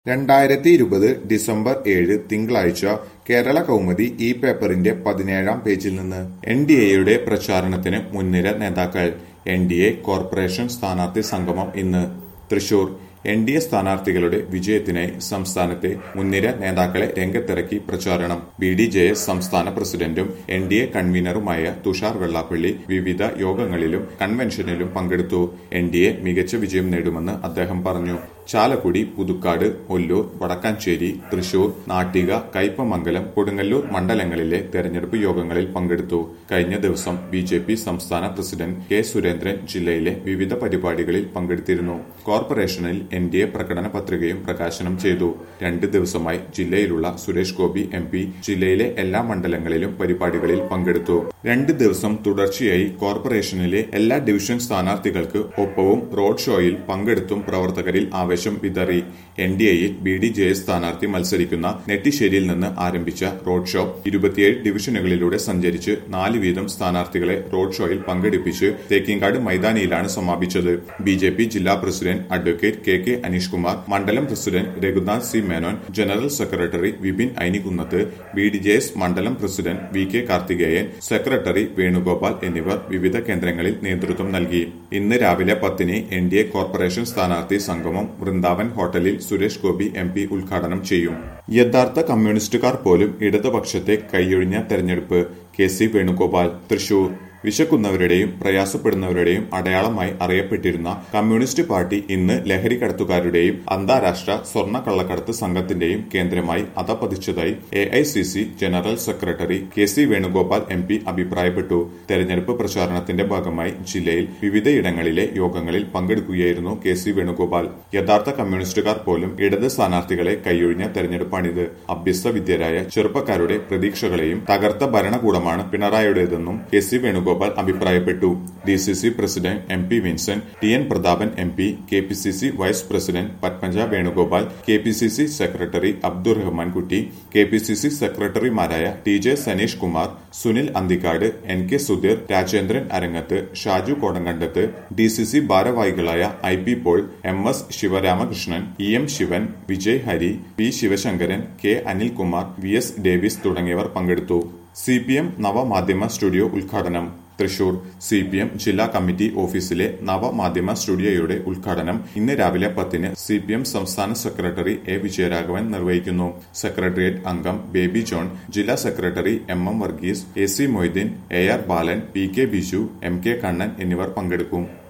രണ്ടായിരത്തി ഇരുപത് ഡിസംബർ ഏഴ് തിങ്കളാഴ്ച കേരള കൗമുദി ഈ പേപ്പറിന്റെ പതിനേഴാം പേജിൽ നിന്ന് എൻ ഡി എയുടെ പ്രചാരണത്തിന് മുൻനിര നേതാക്കൾ എൻ ഡി എ കോർപ്പറേഷൻ സ്ഥാനാർത്ഥി സംഗമം ഇന്ന് തൃശൂർ എൻ ഡി എ സ്ഥാനാർത്ഥികളുടെ വിജയത്തിനായി സംസ്ഥാനത്തെ മുൻനിര നേതാക്കളെ രംഗത്തിറക്കി പ്രചാരണം ബി ഡി ജെ എസ് സംസ്ഥാന പ്രസിഡന്റും എൻ ഡി എ കൺവീനറുമായ തുഷാർ വെള്ളാപ്പള്ളി വിവിധ യോഗങ്ങളിലും കൺവെൻഷനിലും പങ്കെടുത്തു എൻ ഡി എ മികച്ച വിജയം നേടുമെന്ന് അദ്ദേഹം പറഞ്ഞു ചാലക്കുടി പുതുക്കാട് ഒല്ലൂർ വടക്കാഞ്ചേരി തൃശൂർ നാട്ടിക കയ്പമംഗലം കൊടുങ്ങല്ലൂർ മണ്ഡലങ്ങളിലെ തെരഞ്ഞെടുപ്പ് യോഗങ്ങളിൽ പങ്കെടുത്തു കഴിഞ്ഞ ദിവസം ബി ജെ പി സംസ്ഥാന പ്രസിഡന്റ് കെ സുരേന്ദ്രൻ ജില്ലയിലെ വിവിധ പരിപാടികളിൽ പങ്കെടുത്തിരുന്നു കോർപ്പറേഷനിൽ എൻ ഡി എ പ്രകടന പത്രികയും പ്രകാശനം ചെയ്തു രണ്ട് ദിവസമായി ജില്ലയിലുള്ള സുരേഷ് ഗോപി എം പി ജില്ലയിലെ എല്ലാ മണ്ഡലങ്ങളിലും പരിപാടികളിൽ പങ്കെടുത്തു രണ്ട് ദിവസം തുടർച്ചയായി കോർപ്പറേഷനിലെ എല്ലാ ഡിവിഷൻ സ്ഥാനാർത്ഥികൾക്ക് ഒപ്പവും റോഡ് ഷോയിൽ പങ്കെടുത്തും പ്രവർത്തകരിൽ ആവേശം വിതറി എൻ ഡി എയിൽ ബി ഡി ജെ എസ് സ്ഥാനാർത്ഥി മത്സരിക്കുന്ന നെട്ടിശ്ശേരിയിൽ നിന്ന് ആരംഭിച്ച റോഡ് ഷോ ഇരുപത്തിയേഴ് ഡിവിഷനുകളിലൂടെ സഞ്ചരിച്ച് നാല് വീതം സ്ഥാനാർത്ഥികളെ റോഡ് ഷോയിൽ പങ്കെടുപ്പിച്ച് തേക്കിങ്കാട് മൈതാനിയിലാണ് സമാപിച്ചത് ബി ജെ പി ജില്ലാ president advocate K K Aneesh Kumar മണ്ഡലം president Raghunath C Menon general secretary Vipin Ainikunnath B D J S മണ്ഡലം president V K Karthikeyan secretary Venugopal എന്നിവർ വിവിധ കേന്ദ്രങ്ങളിൽ നേതൃത്വം നൽകി ഇന്ന് രാവിലെ പത്തിന് എൻ ഡി എ കോർപ്പറേഷൻ സ്ഥാനാർത്ഥി സംഗമം വൃന്ദാവൻ ഹോട്ടലിൽ സുരേഷ് ഗോപി എം പി ഉദ്ഘാടനം ചെയ്യും യഥാർത്ഥ കമ്മ്യൂണിസ്റ്റുകാർ പോലും ഇടതുപക്ഷത്തെ കൈയൊഴിഞ്ഞ തെരഞ്ഞെടുപ്പ് കെ സി വേണുഗോപാൽ തൃശൂർ വിശക്കുന്നവരുടെയും പ്രയാസപ്പെടുന്നവരുടെയും അടയാളമായി അറിയപ്പെട്ടിരുന്ന കമ്മ്യൂണിസ്റ്റ് പാർട്ടി ഇന്ന് ലഹരി കടത്തുകാരുടെയും അന്താരാഷ്ട്ര സ്വർണ്ണ കള്ളക്കടത്ത് സംഘത്തിന്റെയും കേന്ദ്രമായി അധപതിച്ചതായി A I C C general secretary K C Venugopal M P അഭിപ്രായപ്പെട്ടു തെരഞ്ഞെടുപ്പ് പ്രചാരണത്തിന്റെ ഭാഗമായി ജില്ലയിൽ വിവിധയിടങ്ങളിലെ യോഗങ്ങളിൽ പങ്കെടുക്കുകയായിരുന്നു കെ സി വേണുഗോപാൽ യഥാർത്ഥ കമ്മ്യൂണിസ്റ്റുകാർ പോലും ഇടത് സ്ഥാനാർത്ഥികളെ കൈയൊഴിഞ്ഞ തെരഞ്ഞെടുപ്പാണിത് അഭ്യസ്ത വിദ്യരായ ചെറുപ്പക്കാരുടെ പ്രതീക്ഷകളെയും തകർത്ത ഭരണകൂടമാണ് പിണറായിയുടേതെന്നും കെ സി വേണുഗോപാൽ അഭിപ്രായപ്പെട്ടു D C C president M P Vincent T N Prathapan M P K P C C vice president Padmaja Venugopal K P C C secretary Abdurahman Kutty K P C C സെക്രട്ടറിമാരായ T J Saneesh Kumar Sunil Anthikad N K Sudheer Rajendran Arangath Shaju Kodankandath D C C ഭാരവാഹികളായ I P Paul M S Sivaramakrishnan E M Sivan Vijay Hari P Sivasankaran K Anilkumar V S Davis തുടങ്ങിയവർ പങ്കെടുത്തു C P M നവമാധ്യമ studio ഉദ്ഘാടനം Thrissur C P M ജില്ലാ committee ഓഫീസിലെ നവമാധ്യമ സ്റ്റുഡിയോയുടെ ഉദ്ഘാടനം ഇന്ന് രാവിലെ പത്തിന് സി പി എം സംസ്ഥാന സെക്രട്ടറി എ വിജയരാഘവൻ നിർവഹിക്കുന്നു സെക്രട്ടേറിയറ്റ് അംഗം ബേബി ജോൺ ജില്ലാ secretary M M Varghese A C Moideen A R Balan P K Biju M K Kannan എന്നിവർ പങ്കെടുക്കും